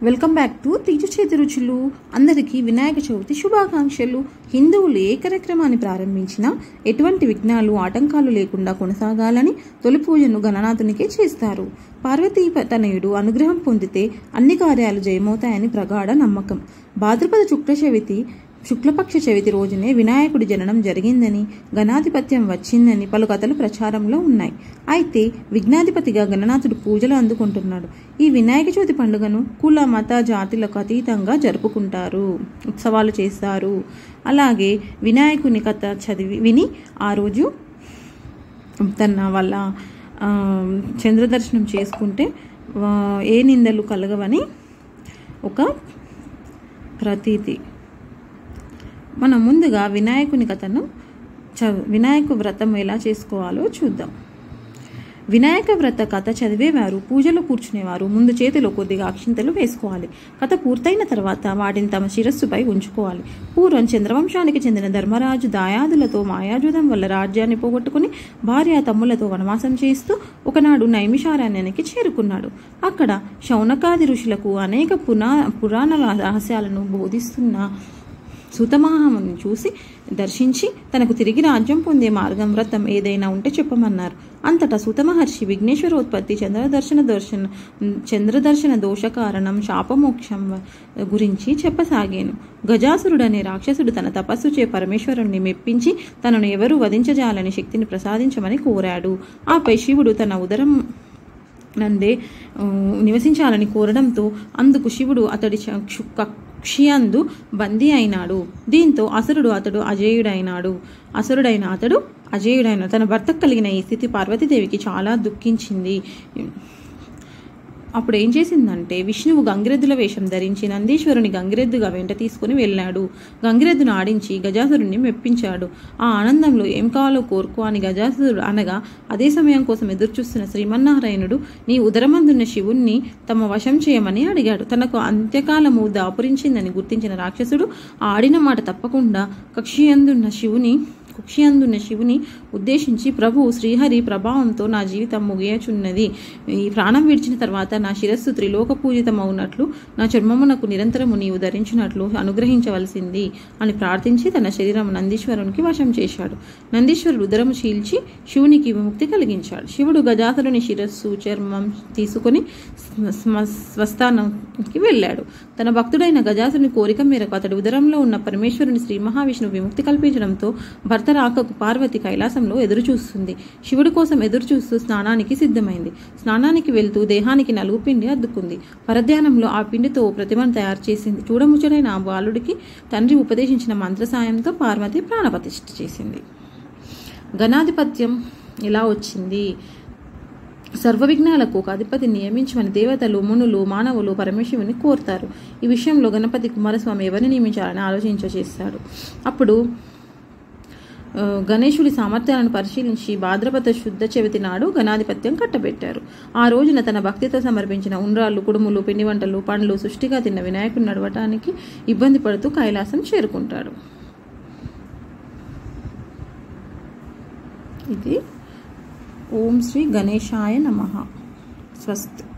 welcome back to Teej చేతి రుచులు అందరికీ వినాయక చవితి శుభాకాంక్షలు హిందువులు ఏ కార్యక్రమాన్ని ప్రారంభించినా ఎటువంటి విఘ్నాలు ఆటంకాలు లేకుండా కొనసాగాలని తొలి పూజను గణనాథునికే చేస్తారు పార్వతీ తనయుడు అనుగ్రహం పొందితే అన్ని కార్యాలు జయమవుతాయని ప్రగాఢ నమ్మకం భాద్రపద శుక్ల చవితి శుక్లపక్ష చవితి రోజునే వినాయకుడి జననం జరిగిందని గణాధిపత్యం వచ్చిందని పలు కథలు ప్రచారంలో ఉన్నాయి అయితే విఘ్నాధిపతిగా గణనాథుడు పూజలు అందుకుంటున్నాడు ఈ వినాయక చవితి పండుగను కుల మత జాతులకు అతీతంగా జరుపుకుంటారు ఉత్సవాలు చేస్తారు అలాగే వినాయకుని కథ చదివి విని ఆ రోజు తన వాళ్ళ ఆ, చంద్రదర్శనం చేసుకుంటే ఆ, ఏ నిందలు కలగవని ఒక ప్రతీతి మనం ముందుగా వినాయకుని కథను చ వినాయక వ్రతం ఎలా చేసుకోవాలో చూద్దాం వినాయక వ్రత కథ చదివేవారు పూజలో కూర్చునేవారు ముందు చేతిలో కొద్దిగా అక్షింతలు వేసుకోవాలి కథ పూర్తయిన తర్వాత వాటిని తమ శిరస్సుపై ఉంచుకోవాలి పూర్వం చంద్రవంశానికి చెందిన ధర్మరాజు దాయాదులతో మాయాజూదం వల్ల రాజ్యాన్ని పోగొట్టుకుని భార్య తమ్ములతో వనవాసం చేస్తూ ఒకనాడు నైమిషారణ్యానికి చేరుకున్నాడు అక్కడ శౌనకాది ఋషులకు అనేక పునా పురాణ రహస్యాలను బోధిస్తున్న సూతమహాముని చూసి దర్శించి తనకు తిరిగి రాజ్యం పొందే మార్గం వ్రతం ఏదైనా ఉంటే చెప్పమన్నారు అంతటా సూతమహర్షి విఘ్నేశ్వరోత్పత్తి చంద్రదర్శన దర్శన చంద్రదర్శన దోష కారణం శాపమోక్షం గురించి చెప్పసాగాను గజాసురుడనే రాక్షసుడు తన తపస్సు చే పరమేశ్వరుణ్ణి మెప్పించి తనను ఎవరు వధించజాలని శక్తిని ప్రసాదించమని కోరాడు ఆపై శివుడు తన ఉదరం నందే ఆ, నివసించాలని కోరడంతో అందుకు శివుడు అతడి చ- క్షు- కక్ష్యందు బందీ అయినాడు దీంతో అసురుడు అతడు అజేయుడైనాడు అసురుడైన అతడు అజేయుడైన తన భర్తకు కలిగిన ఈ స్థితి పార్వతీదేవికి చాలా దుఃఖించింది అప్పుడు ఏం చేసిందంటే విష్ణువు గంగిరెద్దుల వేషం ధరించి నందీశ్వరుని గంగిరెద్దుగా వెంట తీసుకుని వెళ్ళాడు గంగిరెద్దును ఆడించి గజాసురుణ్ణి మెప్పించాడు ఆ ఆనందంలో ఏం కావాలో కోరుకో అని గజాసురుడు అనగా అదే సమయం కోసం ఎదురుచూస్తున్న శ్రీమన్నారాయణుడు నీ ఉదరమందున్న శివుణ్ణి తమ వశం చేయమని అడిగాడు తనకు అంత్యకాలము దాపురించిందని గుర్తించిన రాక్షసుడు ఆడిన మాట తప్పకుండా కక్షియందున్న శివుని కుక్షియందున్న శివుని ఉద్దేశించి ప్రభు శ్రీహరి ప్రభావంతో నా జీవితం ముగియచున్నది ఈ ప్రాణం విడిచిన తర్వాత నా శిరస్సు త్రిలోక పూజితమవునట్లు నా చర్మమునకు నిరంతరము నీవు ధరించినట్లు అనుగ్రహించవలసింది అని ప్రార్థించి తన శరీరం నందీశ్వరునికి వశం చేశాడు నందీశ్వరుడు ఉదరము చీల్చి శివునికి విముక్తి కలిగించాడు శివుడు గజాసురుని శిరస్సు చర్మం తీసుకుని స్మ- స్మ- స్వస్థానానికి వెళ్ళాడు తన భక్తుడైన గజాసురుని కోరిక మేరకు అతడి ఉదరంలో ఉన్న పరమేశ్వరుని శ్రీ మహావిష్ణువు విముక్తి కల్పించడంతో భర్త రాకకు పార్వతి కైలాసంలో ఎదురు చూస్తుంది శివుడి కోసం ఎదురు చూస్తూ స్నానానికి సిద్ధమైంది స్నానానికి వెళ్తూ దేహానికి నలుగు పిండి అద్దుకుంది పరధ్యానంలో ఆ పిండితో ఓ ప్రతిమను తయారు చేసింది చూడముచ్చడైన ఆ బాలుడికి తండ్రి ఉపదేశించిన మంత్ర సాయంతో పార్వతి ప్రాణప్రతిష్ఠ చేసింది గణాధిపత్యం ఎలా వచ్చింది సర్వ విఘ్నాలకు ఒక అధిపతి నియమించమని దేవతలు మునులు మానవులు పరమేశ్వరుని కోరుతారు ఈ విషయంలో గణపతి కుమారస్వామి ఎవరిని నియమించాలని ఆలోచించ చేస్తాడు అప్పుడు ఆ, గణేశుడి సామర్థ్యాలను పరిశీలించి భాద్రపద శుద్ధ చవితి నాడు గణాధిపత్యం కట్టబెట్టారు ఆ రోజున తన భక్తితో సమర్పించిన ఉండ్రాళ్ళు కుడుములు పిండి వంటలు పండ్లు సృష్టిగా తిన్న వినాయకుడు నడవటానికి ఇబ్బంది పడుతూ కైలాసం చేరుకుంటాడు ఇది ఓం శ్రీ గణేశాయ నమ స్వస్తి